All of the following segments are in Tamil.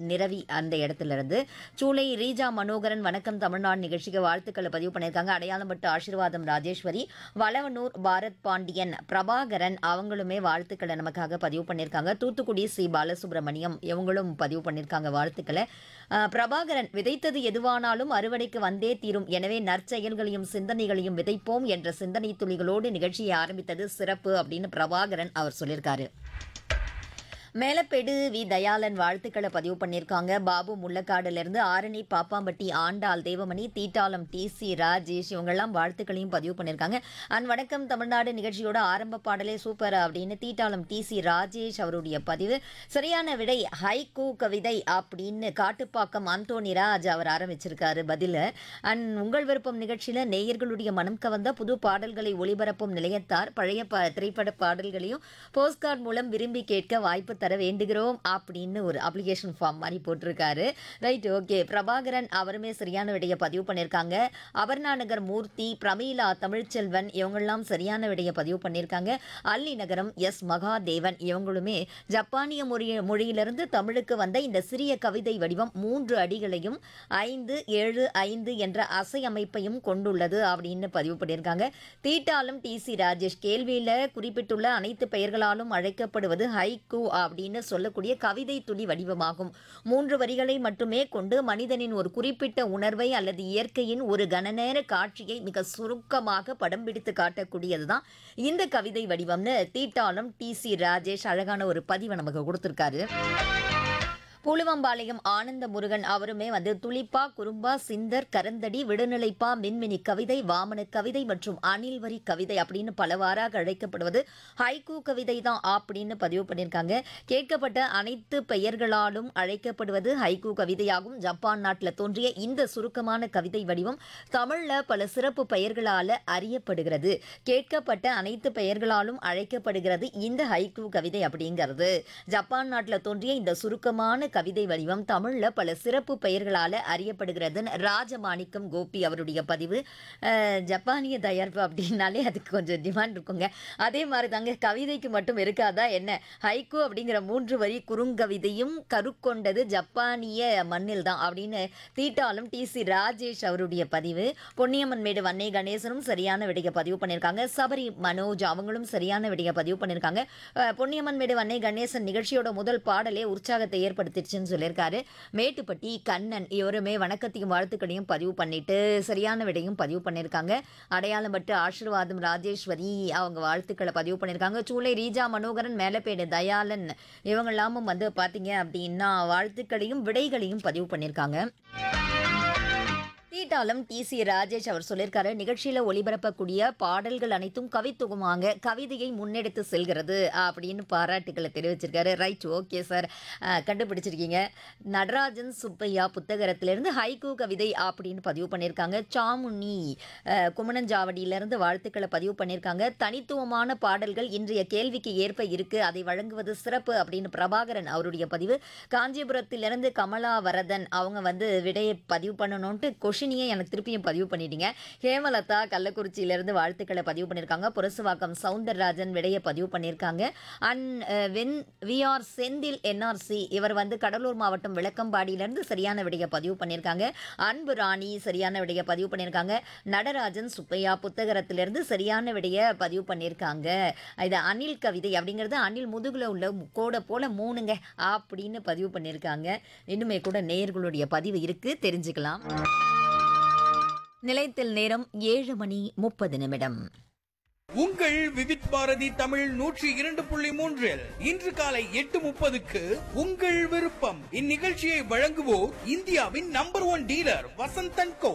நிரவி அந்த இடத்துல இருந்து சூளை ரீஜா மனோகரன் வணக்கம் தமிழ்நாடு நிகழ்ச்சிக்கு வாழ்த்துக்களை பதிவு பண்ணியிருக்காங்க அடையாளம் பட்டு ஆசீர்வாதம் ராஜேஸ்வரி வளவனூர் பாரத் பாண்டியன் பிரபாகரன் அவங்களுமே வாழ்த்துக்களை நமக்காக பதிவு பண்ணியிருக்காங்க தூத்துக்குடி சி பாலசுப்ரமணியம் இவங்களும் பதிவு பண்ணியிருக்காங்க வாழ்த்துக்களை அஹ், பிரபாகரன் விதைத்தது எதுவானாலும் அறுவடைக்கு வந்தே தீரும் எனவே நற்செயல்களையும் சிந்தனைகளையும் விதைப்போம் என்ற சிந்தனை துளிகளோடு நிகழ்ச்சியை ஆரம்பித்தது சிறப்பு அப்படின்னு பிரபாகரன் அவர் சொல்லியிருக்காரு மேலப்பேடு வி தயாளன் வாழ்த்துக்களை பதிவு பண்ணியிருக்காங்க பாபு முள்ளக்காடுல இருந்து ஆரணி பாப்பாம்பட்டி ஆண்டாள் தேவமணி தீட்டாளம் டி சி ராஜேஷ் இவங்கெல்லாம் வாழ்த்துக்களையும் பதிவு பண்ணியிருக்காங்க அண்ட் வணக்கம் தமிழ்நாடு நிகழ்ச்சியோட ஆரம்ப பாடலே சூப்பர் அப்படின்னு தீட்டாளம் டி சி ராஜேஷ் அவருடைய பதிவு சரியான விடை ஹைக்கூ கவிதை அப்படின்னு காட்டுப்பாக்கம் அந்தோனி ராஜ் அவர் ஆரம்பிச்சிருக்காரு பதில அண்ட் உங்கள் விருப்பம் நிகழ்ச்சியில நேயர்களுடைய மனம் கவர்ந்த புது பாடல்களை ஒளிபரப்பும் நிலையத்தார் பழைய ப திரைப்பட பாடல்களையும் போஸ்ட்கார்ட் மூலம் விரும்பி கேட்க வாய்ப்பு தர வேண்டுகிறோம் அப்படின்னு ஒரு அப்ளிகேஷன் ஃபார்ம் மாதிரி போட்டிருக்காரு ரைட் ஓகே பிரபாகரன் அவருமே சரியான விடையை பதிவு பண்ணியிருக்காங்க அபர்ணா நகர் மூர்த்தி பிரமீளா தமிழ்ச்செல்வன் இவங்கெல்லாம் சரியான விடையை பதிவு பண்ணியிருக்காங்க அல்லி நகரம் எஸ் மகாதேவன் இவங்களுமே ஜப்பானிய மொழி மொழியிலிருந்து தமிழுக்கு வந்த இந்த சிறிய கவிதை வடிவம் மூன்று அடிகளையும் ஐந்து ஏழு ஐந்து என்ற அசை அமைப்பையும் கொண்டுள்ளது அப்படின்னு பதிவு பண்ணியிருக்காங்க தீட்டாலும் டி சி ராஜேஷ் கேள்வியில் குறிப்பிட்டுள்ள அனைத்து பெயர்களாலும் அழைக்கப்படுவது ஹைக்கூ அப்படின்னு சொல்லக்கூடிய கவிதை துளி வடிவமாகும் மூன்று வரிகளை மட்டுமே கொண்டு மனிதனின் ஒரு குறிப்பிட்ட உணர்வை அல்லது இயற்கையின் ஒரு கனநேர காட்சியை மிக சுருக்கமாக படம் பிடித்து காட்டக்கூடியதுதான் இந்த கவிதை வடிவம்னு தீட்டாளம் டி சி ராஜேஷ் அழகான ஒரு பதிவை நமக்கு கொடுத்துருக்காரு புலுவம்பாளையம் ஆனந்த முருகன் அவருமே வந்து துளிப்பா குறும்பா சிந்தர் கரந்தடி விடுநிலைப்பா மின்மினி கவிதை வாமன கவிதை மற்றும் அணில்வரி கவிதை அப்படின்னு பலவாறாக அழைக்கப்படுவது ஹைக்கூ கவிதை தான் அப்படின்னு பதிவு பண்ணியிருக்காங்க கேட்கப்பட்ட அனைத்து பெயர்களாலும் அழைக்கப்படுவது ஹைக்கூ கவிதையாகும் ஜப்பான் நாட்டில் தோன்றிய இந்த சுருக்கமான கவிதை வடிவம் தமிழில் பல சிறப்பு பெயர்களால் அறியப்படுகிறது கேட்கப்பட்ட அனைத்து பெயர்களாலும் அழைக்கப்படுகிறது இந்த ஹைக்கூ கவிதை அப்படிங்கிறது ஜப்பான் நாட்டில் தோன்றிய இந்த சுருக்கமான கவிதை வடிவம் தமிழ்ல பல சிறப்பு பெயர்களால அறியப்படுகிறதுன்னு ராஜமாணிக்கம் கோபி அவருடைய பதிவு அஹ், ஜப்பானிய தயாரிப்பு அப்படின்னாலே அதுக்கு கொஞ்சம் டிமாண்ட் இருக்குங்க அதே மாதிரி தாங்க கவிதைக்கு மட்டும் இருக்காதா என்ன ஹைக்கூ அப்படிங்கிற மூன்று வரி குறுங்கவிதையும் கருக்கொண்டது ஜப்பானிய மண்ணில் தான் அப்படின்னு தீட்டாலும் டி சி ராஜேஷ் அவருடைய பதிவு பொன்னியம்மன் மேடு வன்னை கணேசனும் சரியான விடையை பதிவு பண்ணியிருக்காங்க சபரி மனோஜ் அவங்களும் சரியான விடையை பதிவு பண்ணியிருக்காங்க அஹ், பொன்னியம்மன் மேடு வன்னை கணேசன் நிகழ்ச்சியோட முதல் பாடலே உற்சாகத்தை ஏற்படுத்திடுச்சுன்னு சொல்லியிருக்காரு மேட்டுப்பட்டி கண்ணன் இவருமே வணக்கத்தையும் வாழ்த்துக்களையும் பதிவு பண்ணிட்டு சரியான விடையும் பதிவு பண்ணியிருக்காங்க அடையாளம் பட்டு ஆசீர்வாதம் ராஜேஸ்வரி அவங்க வாழ்த்துக்களை பதிவு பண்ணியிருக்காங்க சூளை ரீஜா மனோகரன் மேலப்பேடு தயாளன் இவங்க எல்லாமும் வந்து பார்த்தீங்க அப்படின்னா வாழ்த்துக்களையும் விடைகளையும் பதிவு பண்ணியிருக்காங்க தீட்டாலம் டி சி ராஜேஷ் அவர் சொல்லியிருக்காரு நிகழ்ச்சியில் ஒளிபரப்பக்கூடிய பாடல்கள் அனைத்தும் கவித்துவமாங்க கவிதையை முன்னெடுத்து செல்கிறது அப்படின்னு பாராட்டுக்களை தெரிவிச்சிருக்காரு ரைட் ஓகே சார் கண்டுபிடிச்சிருக்கீங்க நடராஜன் சுப்பையா புத்தகத்திலிருந்து ஹைக்கூ கவிதை அப்படின்னு பதிவு பண்ணியிருக்காங்க சாமுனி அஹ், குமணஞ்சாவடியிலிருந்து வாழ்த்துக்களை பதிவு பண்ணியிருக்காங்க தனித்துவமான பாடல்கள் இன்றைய கேள்விக்கு ஏற்ப இருக்கு அதை வழங்குவது சிறப்பு அப்படின்னு பிரபாகரன் அவருடைய பதிவு காஞ்சிபுரத்திலிருந்து கமலா வரதன் அவங்க வந்து விடையை பதிவு பண்ணணும்ட்டு கொஷினியை எனக்கு திருப்பியும் பதிவு பண்ணிட்டீங்க ஹேமலதா கள்ளக்குறிச்சியிலிருந்து வாழ்த்துக்களை பதிவு பண்ணியிருக்காங்க புரசுவாக்கம் சவுந்தரராஜன் விடையை பதிவு பண்ணியிருக்காங்க and when V R Senthil NRC இவர் வந்து கடலூர் மாவட்டம் விளக்கம்பாடியிலிருந்து சரியான விடையை பதிவு பண்ணியிருக்காங்க அன்பு ராணி சரியான விடையை பதிவு பண்ணியிருக்காங்க நடராஜன் சுப்பையா புத்தகத்திலிருந்து சரியான விடையை பதிவு பண்ணியிருக்காங்க இது அனில் கவிதை அப்படிங்கிறது அனில் முதுகுல உள்ள கோடை போல மூணுங்க அப்படின்னு பதிவு பண்ணியிருக்காங்க இன்னுமே கூட நேயர்களுடைய பதிவு இருக்கு தெரிஞ்சுக்கலாம் நிலையத்தில் நேரம் ஏழு மணி முப்பது நிமிடம் உங்கள் விவித் பாரதி தமிழ் நூற்றி இரண்டு புள்ளி மூன்றில் இன்று காலை எட்டு முப்பதுக்கு உங்கள் விருப்பம் இந்நிகழ்ச்சியை வழங்குவோர் இந்தியாவின் number one dealer Vasanthan co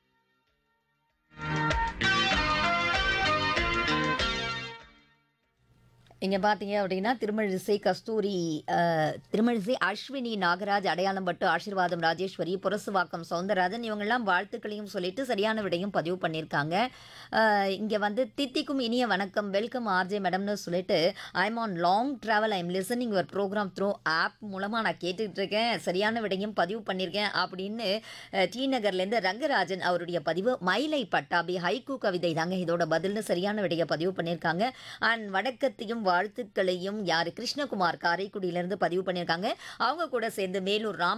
இங்கே பார்த்தீங்க அப்படின்னா திருமழிசை கஸ்தூரி அஹ், திருமழிசை அஸ்வினி நாகராஜ் அடையாளம் பட்டு ஆசீர்வாதம் ராஜேஸ்வரி புரசுவாக்கம் சவுந்தரராஜன் இவங்கெல்லாம் வாழ்த்துக்களையும் சொல்லிட்டு சரியான விடையும் பதிவு பண்ணியிருக்காங்க இங்கே வந்து தித்திக்கும் இனிய வணக்கம் வெல்கம் ஆர்ஜே மேடம்னு சொல்லிட்டு I'm on long travel I'm listening your programme through app மூலமாக நான் கேட்டுட்டு இருக்கேன் சரியான விடையும் பதிவு பண்ணியிருக்கேன் அப்படின்னு அஹ், டி நகர்லேருந்து ரங்கராஜன் அவருடைய பதிவு மயிலை பட்டாபி ஹைக்கூ கவிதை தாங்க இதோட பதில்னு சரியான விடையை பதிவு பண்ணியிருக்காங்க அண்ட் வணக்கத்தையும் வாழ்த்துக்களையும் யார் கிருஷ்ணகுமார் காரைக்குடியிலேருந்து பதிவு பண்ணியிருக்காங்க அவங்க கூட சேர்ந்து மேலூர் ராம்